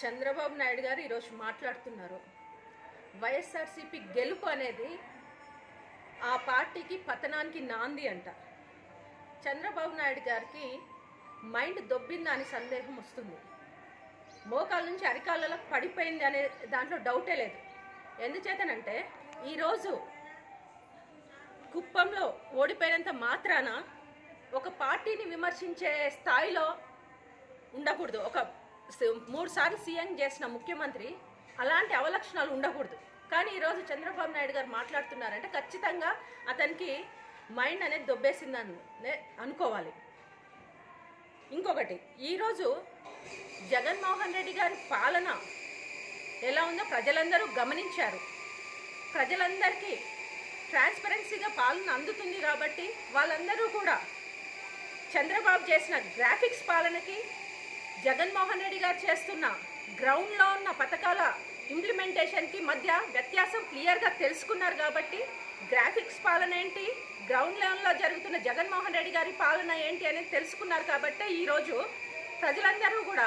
చంద్రబాబు నాయుడు గారు ఈరోజు మాట్లాడుతున్నారు వైఎస్ఆర్సీపీ గెలుపు అనేది ఆ పార్టీకి పతనానికి నాంది అంట చంద్రబాబు నాయుడు గారికి మైండ్ దొబ్బిందా అని సందేహం వస్తుంది మోకాల నుంచి అరికాళ్ళలో పడిపోయింది అనే దాంట్లో డౌటే లేదు ఎందుచేతనంటే ఈరోజు కుప్పంలో ఓడిపోయినంత మాత్రాన ఒక పార్టీని విమర్శించే స్థాయిలో ఉండకూడదు ఒక స- మూడు సార్లు సీఎం చేసిన ముఖ్యమంత్రి అలాంటి అవలక్షణాలు ఉండకూడదు కానీ ఈరోజు చంద్రబాబు నాయుడు గారు మాట్లాడుతున్నారంటే ఖచ్చితంగా అతనికి మైండ్ అనేది దొబ్బేసిందని నే- అనుకోవాలి ఇంకొకటి ఈరోజు జగన్మోహన్ రెడ్డి గారి పాలన ఎలా ఉందో ప్రజలందరూ గమనించారు ప్రజలందరికీ ట్రాన్స్పరెన్సీగా పాలన అందుతుంది కాబట్టి వాళ్ళందరూ కూడా చంద్రబాబు చేసిన గ్రాఫిక్స్ పాలనకి జగన్మోహన్ రెడ్డి గారు చేస్తున్న గ్రౌండ్లో ఉన్న పథకాల ఇంప్లిమెంటేషన్కి మధ్య వ్యత్యాసం క్లియర్గా తెలుసుకున్నారు కాబట్టి గ్రాఫిక్స్ పాలన ఏంటి గ్రౌండ్ లెవెల్లో జరుగుతున్న జగన్మోహన్ రెడ్డి గారి పాలన ఏంటి అనేది తెలుసుకున్నారు కాబట్టి ఈరోజు ప్రజలందరూ కూడా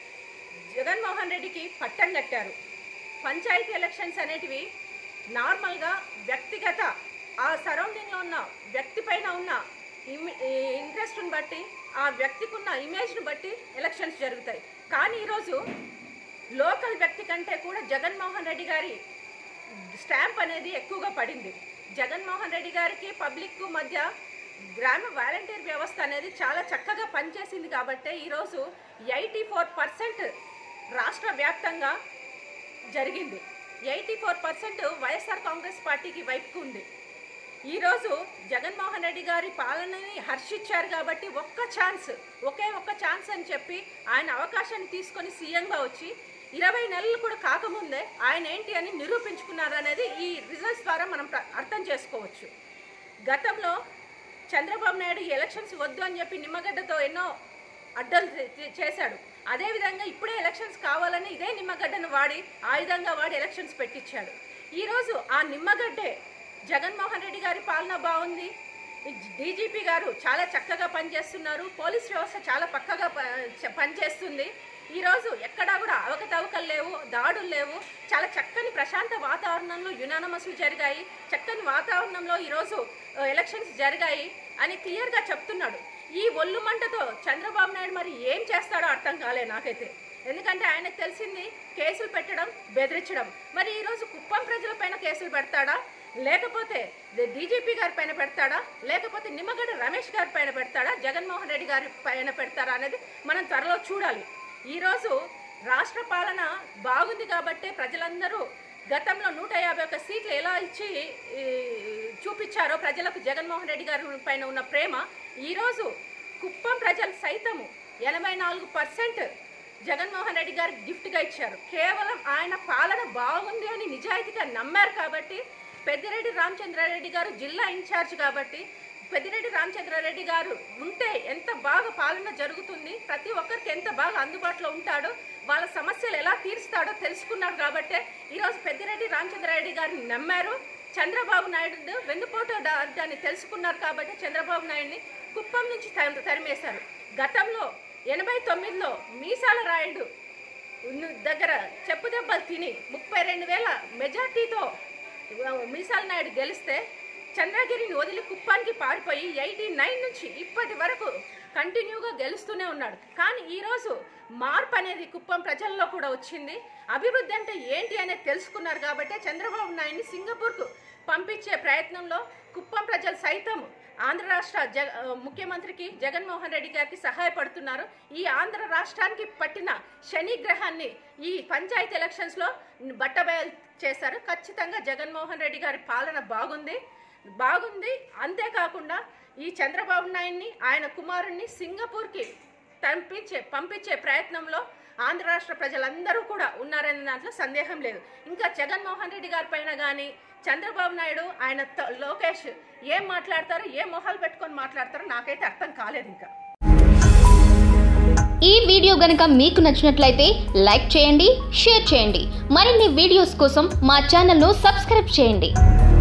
జగన్మోహన్ రెడ్డికి పట్టం కట్టారు పంచాయతీ ఎలక్షన్స్ అనేటివి నార్మల్గా వ్యక్తిగత ఆ సరౌండింగ్లో ఉన్న వ్యక్తి పైన ఉన్న ఇమి- ఈ ఇంట్రెస్ట్ని బట్టి ఆ వ్యక్తికి ఉన్న ఇమేజ్ని బట్టి ఎలక్షన్స్ జరుగుతాయి కానీ ఈరోజు లోకల్ వ్యక్తి కంటే కూడా జగన్మోహన్ రెడ్డి గారి స్టాంప్ అనేది ఎక్కువగా పడింది జగన్మోహన్ రెడ్డి గారికి పబ్లిక్ మధ్య గ్రామ వాలంటీర్ వ్యవస్థ అనేది చాలా చక్కగా పనిచేసింది కాబట్టి ఈరోజు ఎయిటీ ఫోర్ పర్సెంట్ రాష్ట్ర వ్యాప్తంగా జరిగింది eighty four percent YSR Congress పార్టీకి వైపుకు ఉంది ఈరోజు జగన్మోహన్ రెడ్డి గారి పాలనని హర్షించారు కాబట్టి ఒక్క ఛాన్స్ ఒకే ఒక్క ఛాన్స్ అని చెప్పి ఆయన అవకాశాన్ని తీసుకొని సీఎంగా వచ్చి ఇరవై నెలలు కూడా కాకముందే ఆయన ఏంటి అని నిరూపించుకున్నారు అనేది ఈ రిజల్ట్స్ ద్వారా మనం ప్ర- అర్థం చేసుకోవచ్చు గతంలో చంద్రబాబు నాయుడు ఈ ఎలక్షన్స్ వద్దు అని చెప్పి నిమ్మగడ్డతో ఎన్నో అడ్డలు చే- చే- చేశాడు అదేవిధంగా ఇప్పుడే ఎలక్షన్స్ కావాలని ఇదే నిమ్మగడ్డను వాడి ఆయుధంగా వాడి ఎలక్షన్స్ పెట్టించాడు ఈరోజు ఆ నిమ్మగడ్డే జగన్మోహన్ రెడ్డి గారి పాలన బాగుంది డీజీపీ గారు చాలా చక్కగా పనిచేస్తున్నారు పోలీస్ వ్యవస్థ చాలా పక్కగా ప- చ- పనిచేస్తుంది ఈరోజు ఎక్కడా కూడా అవకతవకలు లేవు దాడులు లేవు చాలా చక్కని ప్రశాంత వాతావరణంలో యునానమస్లు జరిగాయి చక్కని వాతావరణంలో ఈరోజు ఆ, ఎలక్షన్స్ జరిగాయి అని క్లియర్గా చెప్తున్నాడు ఈ ఒళ్ళు మంటతో చంద్రబాబు నాయుడు మరి ఏం చేస్తాడో అర్థం కాలే నాకైతే ఎందుకంటే ఆయనకు తెలిసింది కేసులు పెట్టడం బెదిరించడం మరి ఈరోజు కుప్పం ప్రజలపైన కేసులు పెడతాడా లేకపోతే డీజీపీ గారి పైన పెడతాడా లేకపోతే నిమ్మగడ్డ రమేష్ గారి పైన పెడతాడా జగన్మోహన్ రెడ్డి గారి పైన పెడతారా అనేది మనం త్వరలో చూడాలి ఈరోజు రాష్ట్ర పాలన బాగుంది కాబట్టే ప్రజలందరూ గతంలో నూట యాభై ఒక్క సీట్లు ఎలా ఇచ్చి ఈ, చూపించారో ప్రజలకు జగన్మోహన్ రెడ్డి గారి పైన ఉన్న ప్రేమ ఈరోజు కుప్పం ప్రజలు సైతము ఎనభై నాలుగు పర్సెంట్ జగన్మోహన్ రెడ్డి గారు గిఫ్ట్గా ఇచ్చారు కేవలం ఆయన పాలన బాగుంది అని నిజాయితీగా నమ్మారు కాబట్టి పెద్దిరెడ్డి రామచంద్రారెడ్డి గారు జిల్లా ఇన్ఛార్జ్ కాబట్టి పెద్దిరెడ్డి రామచంద్రారెడ్డి గారు ఉంటే ఎంత బాగా పాలన జరుగుతుంది ప్రతి ఒక్కరికి ఎంత బాగా అందుబాటులో ఉంటాడో వాళ్ళ సమస్యలు ఎలా తీరుస్తాడో తెలుసుకున్నారు కాబట్టే ఈరోజు పెద్దిరెడ్డి రామచంద్రారెడ్డి గారిని నమ్మారు చంద్రబాబు నాయుడు వెన్నుపోటు దాన్ని తెలుసుకున్నారు కాబట్టి చంద్రబాబు నాయుడిని కుప్పం నుంచి తరి- తరిమేశారు గతంలో ఎనభై తొమ్మిదిలో మీసాల రాయుడు ఉన్న- దగ్గర చెప్పు దెబ్బలు తిని ముప్పై రెండు వేల మెజార్టీతో మీసాల నాయుడు గెలిస్తే చంద్రగిరిని వదిలి కుప్పానికి పారిపోయి ఎయిటీ నైన్ నుంచి ఇప్పటి వరకు కంటిన్యూగా గెలుస్తూనే ఉన్నాడు కానీ ఈరోజు మార్పు అనేది కుప్పం ప్రజల్లో కూడా వచ్చింది అభివృద్ధి అంటే ఏంటి అనేది తెలుసుకున్నారు కాబట్టి చంద్రబాబు నాయుడిని సింగపూర్కు పంపించే ప్రయత్నంలో కుప్పం ప్రజలు సైతం ఆంధ్ర రాష్ట్ర జగ ముఖ్యమంత్రికి జగన్మోహన్ రెడ్డి గారికి సహాయపడుతున్నారు ఈ ఆంధ్ర రాష్ట్రానికి పట్టిన శని గ్రహాన్ని ఈ పంచాయతీ ఎలక్షన్స్లో బట్టబయలు చేశారు ఖచ్చితంగా జగన్మోహన్ రెడ్డి గారి పాలన బాగుంది బాగుంది అంతేకాకుండా ఈ చంద్రబాబు నాయుడిని ఆయన కుమారుణ్ణి సింగపూర్కి పంపించే పంపించే ప్రయత్నంలో ఆంధ్ర రాష్ట్ర ప్రజలందరూ కూడా ఉన్నారనే దాంట్లో సందేహం లేదు ఇంకా జగన్మోహన్ రెడ్డి గారి పైన కానీ చంద్రబాబు నాయుడు ఆయన త- లోకేష్ ఏం మాట్లాడతారో ఏం మొహాలు పెట్టుకొని మాట్లాడతారో నాకైతే అర్థం కాలేదు ఇంకా ఈ వీడియో గనుక మీకు నచ్చినట్లయితే లైక్ చేయండి షేర్ చేయండి మరిన్ని వీడియోస్ కోసం మా ఛానల్ను సబ్స్క్రైబ్ చేయండి